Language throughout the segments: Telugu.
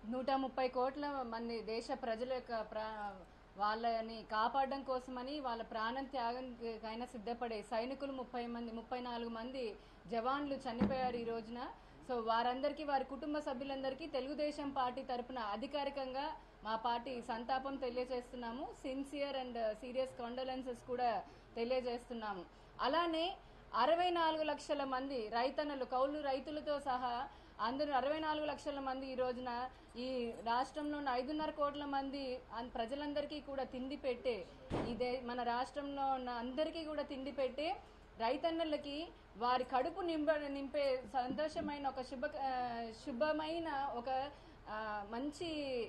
నూట ముప్పై కోట్ల మంది దేశ ప్రజల యొక్క ప్రా వాళ్ళని కాపాడడం కోసమని వాళ్ళ ప్రాణం త్యాగంకైనా సిద్ధపడే సైనికులు ముప్పై మంది ముప్పై నాలుగు మంది జవాన్లు చనిపోయారు ఈ రోజున సో వారందరికీ వారి కుటుంబ సభ్యులందరికీ తెలుగుదేశం పార్టీ తరపున అధికారికంగా మా పార్టీ సంతాపం తెలియజేస్తున్నాము సిన్సియర్ అండ్ సీరియస్ కాండోలెన్సెస్ కూడా తెలియజేస్తున్నాము అలానే అరవై నాలుగు లక్షల మంది రైతన్నలు కౌలు రైతులతో సహా అందరూ అరవై నాలుగు లక్షల మంది ఈ రోజున ఈ రాష్ట్రంలో ఉన్న ఐదున్నర కోట్ల మంది అన్- ప్రజలందరికీ కూడా తిండి పెట్టే ఇదే మన రాష్ట్రంలో ఉన్న అందరికీ కూడా తిండి పెట్టే రైతన్నలకి వారి కడుపు నింప నింపే సంతోషమైన ఒక శుభ ఆ, శుభమైన ఒక ఆ, మంచి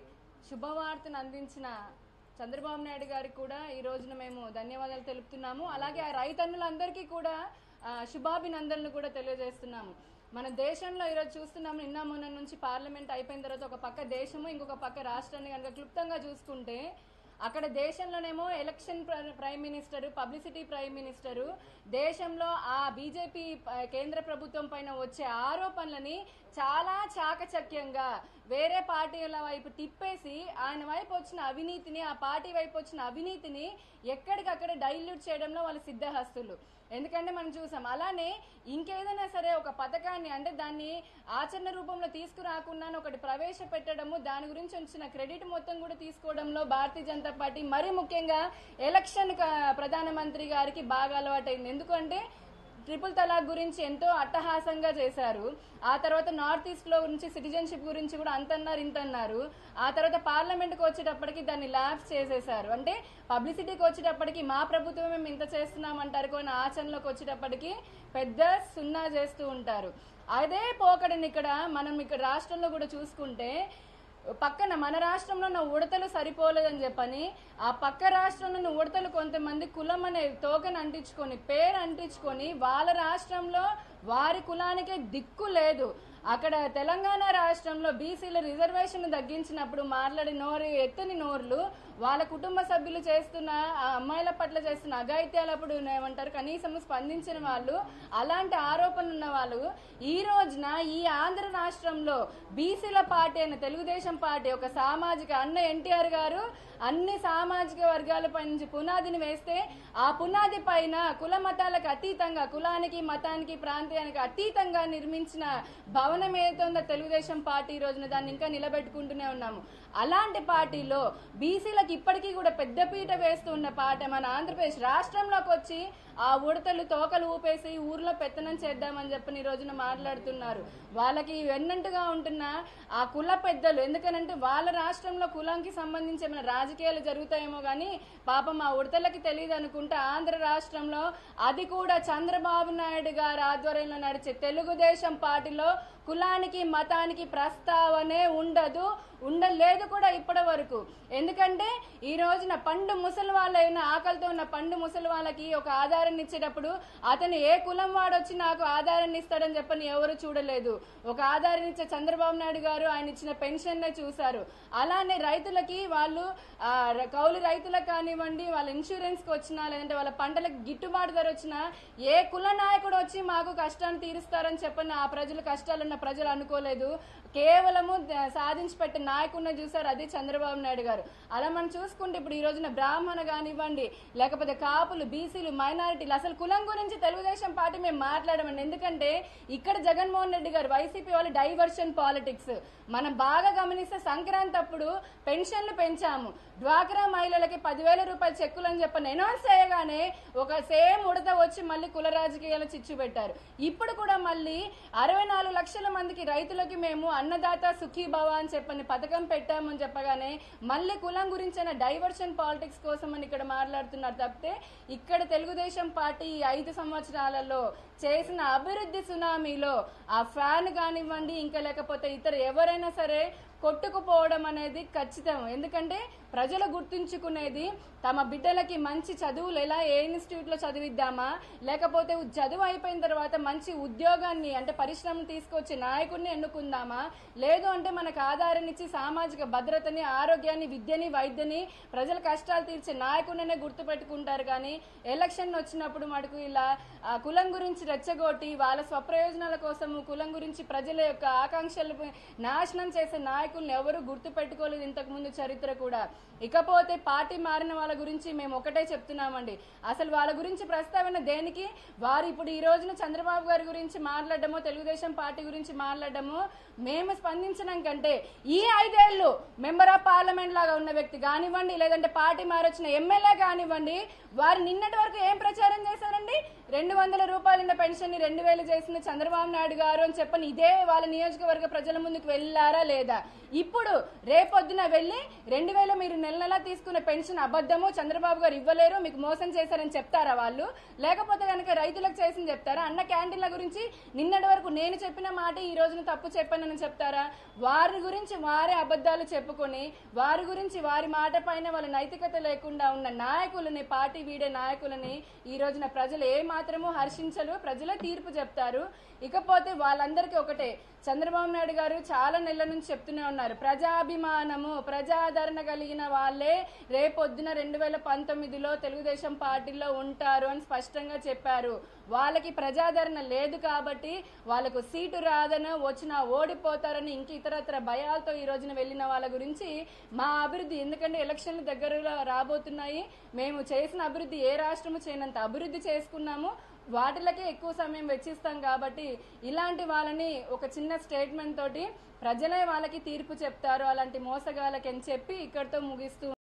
శుభవార్తను అందించిన చంద్రబాబు నాయుడు గారికి కూడా ఈ రోజున మేము ధన్యవాదాలు తెలుపుతున్నాము అలాగే ఆ రైతన్నులందరికీ కూడా ఆ, శుభాభినందనలు కూడా తెలియజేస్తున్నాము మన దేశంలో ఈరోజు చూస్తున్నాము నిన్న మొన్న నుంచి పార్లమెంట్ అయిపోయిన తర్వాత ఒక పక్క దేశము ఇంకొక పక్క రాష్ట్రాన్ని కనుక క్లుప్తంగా చూసుకుంటే అక్కడ దేశంలోనేమో ఎలక్షన్ ప్ర- prime minister publicity prime minister దేశంలో ఆ బీజేపీ ప- కేంద్ర ప్రభుత్వం పైన వచ్చే ఆరోపణలని చాలా చాకచక్యంగా వేరే పార్టీల వైపు తిప్పేసి ఆయన వైపు వచ్చిన అవినీతిని ఆ పార్టీ వైపు వచ్చిన అవినీతిని ఎక్కడికక్కడ డైల్యూట్ చేయడంలో వాళ్ళు సిద్ధహస్తులు ఎందుకంటే మనం చూసాం అలానే ఇంకేదైనా సరే ఒక పథకాన్ని అంటే దాన్ని ఆచరణ రూపంలో తీసుకురాకుండా ఒకటి ప్రవేశపెట్టడము దాని గురించి వచ్చిన క్రెడిట్ మొత్తం కూడా తీసుకోవడంలో భారతీయ జనతా పార్టీ మరీ ముఖ్యంగా ఎలక్షన్ క- ప్రధానమంత్రి గారికి బాగా అలవాటైంది ఎందుకంటే ట్రిపుల్ తలాక్ గురించి ఎంతో అట్టహాసంగా చేశారు ఆ తర్వాత నార్త్ ఈస్ట్ లో గురించి సిటిజన్షిప్ గురించి కూడా అంతన్నారు ఇంతన్నారు ఆ తర్వాత పార్లమెంట్కి వచ్చేటప్పటికి దాన్ని ల్యాబ్స్ చేసేశారు అంటే పబ్లిసిటీకి వచ్చేటప్పటికి మా ప్రభుత్వం మేము ఇంత చేస్తున్నామంటారు కొన్ని ఆచరణలోకి వచ్చేటప్పటికి పెద్ద సున్నా చేస్తూ ఉంటారు అదే పోకడని ఇక్కడ మనం ఇక్కడ రాష్ట్రంలో కూడా చూసుకుంటే పక్కన మన రాష్ట్రంలో ఉన్న ఉడతలు సరిపోలేదని చెప్పని ఆ పక్క రాష్ట్రంలో ఉన్న ఉడతలు కొంతమంది కులం అనే తోకను అంటించుకొని పేరు అంటించుకొని వాళ్ళ రాష్ట్రంలో వారి కులానికే దిక్కు లేదు అక్కడ తెలంగాణ రాష్ట్రంలో బీసీల రిజర్వేషన్ తగ్గించినప్పుడు మాట్లాడి నోరు ఎత్తని నోర్లు వాళ్ళ కుటుంబ సభ్యులు చేస్తున్న ఆ అమ్మాయిల పట్ల చేస్తున్న అఘాయిత్యాలప్పుడు ఏమంటారు కనీసం స్పందించిన వాళ్ళు అలాంటి ఆరోపణలు ఉన్న వాళ్ళు ఈ రోజున ఈ ఆంధ్ర రాష్ట్రంలో బీసీల పార్టీ అయిన తెలుగుదేశం పార్టీ ఒక సామాజిక అన్న ఎన్టీఆర్ గారు అన్ని సామాజిక వర్గాలపై నుంచి పునాదిని వేస్తే ఆ పునాది పైన కుల మతాలకు అతీతంగా కులానికి మతానికి ప్రాంతానికి అతీతంగా నిర్మించిన భవనం ఏదైతే ఉందో తెలుగుదేశం పార్టీ ఈ రోజున దాన్ని ఇంకా నిలబెట్టుకుంటూనే ఉన్నాము అలాంటి పార్టీలో బీసీలకు ఇప్పటికీ కూడా పెద్దపీట వేస్తూ ఉన్న పార్టీ మన ఆంధ్రప్రదేశ్ రాష్ట్రంలోకి వచ్చి ఆ ఉడతలు తోకలు ఊపేసి ఊర్లో పెత్తనం చేద్దామని చెప్పని ఈ రోజున మాట్లాడుతున్నారు వాళ్ళకి వెన్నంటుగా ఉంటున్న ఆ కుల పెద్దలు ఎందుకనంటే వాళ్ళ రాష్ట్రంలో కులంకి సంబంధించి ఏమైనా రాజకీయాలు జరుగుతాయేమో కానీ పాపం ఆ ఉడతలకి తెలియదు అనుకుంటే ఆంధ్ర రాష్ట్రంలో అది కూడా చంద్రబాబు నాయుడు గారి ఆధ్వర్యంలో నడిచే తెలుగుదేశం పార్టీలో కులానికి మతానికి ప్రస్తావనే ఉండదు ఉండలేదు కూడా ఇప్పటి వరకు ఎందుకంటే ఈ రోజున పండు ముసలి వాళ్ళైన ఆకలితో ఉన్న పండు ముసలి వాళ్ళకి ఒక ఆధారాన్ని ఇచ్చేటప్పుడు అతను ఏ కులం వాడు వచ్చి నాకు ఆధారాన్ని ఇస్తాడని చెప్పని ఎవరు చూడలేదు ఒక ఆధారం ఇచ్చే చంద్రబాబు నాయుడు గారు ఆయన ఇచ్చిన పెన్షన్లే చూశారు అలానే రైతులకి వాళ్ళు ఆ, ర- కౌలు రైతులకు కానివ్వండి వాళ్ళ ఇన్సూరెన్స్ కి వచ్చినా లేదంటే వాళ్ళ పంటలకు గిట్టుబాటు ధర వచ్చినా ఏ కుల నాయకుడు వచ్చి మాకు కష్టాన్ని తీరుస్తారని చెప్పని ఆ ప్రజలు కష్టాలున్న ప్రజలు అనుకోలేదు కేవలము ద- సాధించి పెట్టిన నాయకుడిని చూసారు అది చంద్రబాబు నాయుడు గారు అలా మనం చూసుకుంటే ఇప్పుడు ఈ రోజున బ్రాహ్మణ కానివ్వండి లేకపోతే కాపులు బీసీలు మైనారిటీలు అసలు కులం గురించి తెలుగుదేశం పార్టీ మేము మాట్లాడమండి ఎందుకంటే ఇక్కడ జగన్మోహన్ రెడ్డి గారు వైసీపీ వాళ్ళు డైవర్షన్ పాలిటిక్స్ మనం బాగా గమనిస్తే సంక్రాంతి అప్పుడు పెన్షన్లు పెంచాము డ్వాక్రా మహిళలకి పదివేల రూపాయల చెక్కులు అని చెప్పని అనౌన్స్ చేయగానే ఒక సేమ్ ఉడత వచ్చి మళ్ళీ కుల రాజకీయాలు చిచ్చు పెట్టారు ఇప్పుడు కూడా మళ్ళీ అరవై నాలుగు లక్షల మందికి రైతులకి మేము అన్నదాత సుఖీభవ అని చెప్పని పథకం పెట్టామని చెప్పగానే మళ్ళీ కులం గురించిన డైవర్షన్ పాలిటిక్స్ కోసం అని ఇక్కడ మాట్లాడుతున్నారు తప్పితే ఇక్కడ తెలుగుదేశం పార్టీ ఈ ఐదు సంవత్సరాలలో చేసిన అభివృద్ధి సునామీలో ఆ ఫ్యాన్ కానివ్వండి ఇంకా లేకపోతే ఇతర ఎవరైనా సరే కొట్టుకుపోవడం అనేది ఖచ్చితం ఎందుకంటే ప్రజలు గుర్తుంచుకునేది తమ బిడ్డలకి మంచి చదువులు ఎలా ఏ ఇన్స్టిట్యూట్ లో చదివిద్దామా లేకపోతే ఉ- చదువు అయిపోయిన తర్వాత మంచి ఉద్యోగాన్ని అంటే పరిశ్రమను తీసుకొచ్చే నాయకుడిని ఎన్నుకుందామా లేదు అంటే మనకు ఆధారం ఇచ్చి సామాజిక భద్రతని ఆరోగ్యాన్ని విద్యని వైద్యని ప్రజల కష్టాలు తీర్చే నాయకుడినే గుర్తుపెట్టుకుంటారు కానీ ఎలక్షన్ వచ్చినప్పుడు మటుకు ఇలా ఆ, కులం గురించి రెచ్చగొట్టి వాళ్ళ స్వప్రయోజనాల కోసము కులం గురించి ప్రజల యొక్క ఆకాంక్షలు నాశనం చేసే నాయకుల్ని ఎవరు గుర్తు పెట్టుకోలేదు ఇంతకు ముందు చరిత్ర కూడా ఇకపోతే పార్టీ మారిన వాళ్ళ గురించి మేము ఒకటే చెప్తున్నామండి అసలు వాళ్ళ గురించి ప్రస్తావన దేనికి వారు ఇప్పుడు ఈ రోజున చంద్రబాబు గారి గురించి మాట్లాడడమో తెలుగుదేశం పార్టీ గురించి మాట్లాడడమో మేము స్పందించడం కంటే ఈ ఐదేళ్లు మెంబర్ ఆఫ్ పార్లమెంట్ లాగా ఉన్న వ్యక్తి కానివ్వండి లేదంటే పార్టీ మారొచ్చిన ఎమ్మెల్యే కానివ్వండి వారు నిన్నటి వరకు ఏం ప్రచారం చేశారండి రెండు వందల రూపాయలు ఉన్న పెన్షన్ ని రెండు వేలు చేసిన చంద్రబాబు నాయుడు గారు అని చెప్పని ఇదే వాళ్ళ నియోజకవర్గ ప్రజల ముందుకు వెళ్ళారా లేదా ఇప్పుడు రేపొద్దున వెళ్ళి రెండు వేల మీరు నెల నెలా తీసుకున్న పెన్షన్ అబద్ధము చంద్రబాబు గారు ఇవ్వలేరు మీకు మోసం చేశారని చెప్తారా వాళ్ళు లేకపోతే కనుక రైతులకు చేసింది చెప్తారా అన్న క్యాంటీన్ల గురించి నిన్నటి వరకు నేను చెప్పిన మాట ఈ రోజున తప్పు చెప్పానని చెప్తారా వారి గురించి వారే అబద్ధాలు చెప్పుకొని వారి గురించి వారి మాట పైన వాళ్ళ నైతికత లేకుండా ఉన్న నాయకులని పార్టీ వీడే నాయకులని ఈ రోజున ప్రజలు ఏ మాత్రము హర్షించరు ప్రజలే తీర్పు చెప్తారు ఇకపోతే వాళ్ళందరికీ ఒకటే చంద్రబాబు నాయుడు గారు చాలా నెలల నుంచి చెప్తూనే ఉన్నారు ప్రజాభిమానము ప్రజాదరణ కలిగిన వాళ్ళే రేపొద్దున రెండు వేల పంతొమ్మిదిలో తెలుగుదేశం పార్టీలో ఉంటారు అని స్పష్టంగా చెప్పారు వాళ్ళకి ప్రజాదరణ లేదు కాబట్టి వాళ్ళకు సీటు రాదను వచ్చినా ఓడిపోతారని ఇంక ఇతరత్ర భయాలతో ఈ రోజున వెళ్ళిన వాళ్ళ గురించి మా అభివృద్ధి ఎందుకంటే ఎలక్షన్లు దగ్గరలో రాబోతున్నాయి మేము చేసిన అభివృద్ధి ఏ రాష్ట్రము చేయనంత అభివృద్ధి చేసుకున్నాము వాటిలకే ఎక్కువ సమయం వెచ్చిస్తాం కాబట్టి ఇలాంటి వాళ్ళని ఒక చిన్న స్టేట్మెంట్ తోటి ప్రజలే వాళ్ళకి తీర్పు చెప్తారు అలాంటి మోసగాళ్ళకి అని చెప్పి ఇక్కడితో ముగిస్తూ